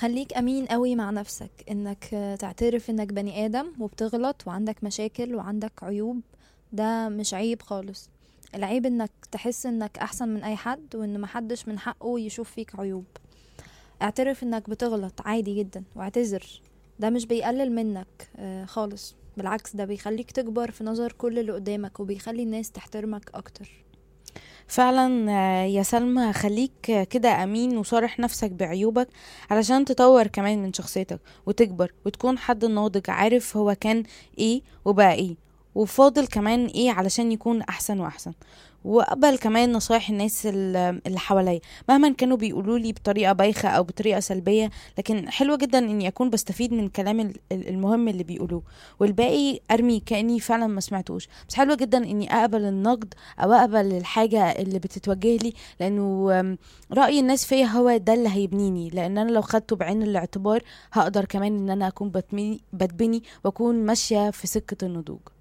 خليك امين قوي مع نفسك انك تعترف انك بني ادم وبتغلط وعندك مشاكل وعندك عيوب ده مش عيب خالص العيب انك تحس انك احسن من اي حد وان محدش من حقه يشوف فيك عيوب اعترف انك بتغلط عادي جدا واعتذر ده مش بيقلل منك آه، خالص بالعكس ده بيخليك تكبر في نظر كل اللي قدامك وبيخلي الناس تحترمك اكتر فعلا آه، يا سلمى خليك كده امين وصارح نفسك بعيوبك علشان تطور كمان من شخصيتك وتكبر وتكون حد ناضج عارف هو كان ايه وبقى ايه وفاضل كمان ايه علشان يكون احسن واحسن وقبل كمان نصايح الناس ال- اللي حواليا مهما كانوا بيقولوا لي بطريقه بايخه او بطريقه سلبيه لكن حلوه جدا اني اكون بستفيد من الكلام ال- ال- المهم اللي بيقولوه والباقي ارمي كاني فعلا ما سمعتوش بس حلوه جدا اني اقبل النقد او اقبل الحاجه اللي بتتوجه لي لانه آم، راي الناس فيا هو ده اللي هيبنيني لان انا لو خدته بعين الاعتبار هقدر كمان ان انا اكون بتمي- بتبني واكون ماشيه في سكه النضوج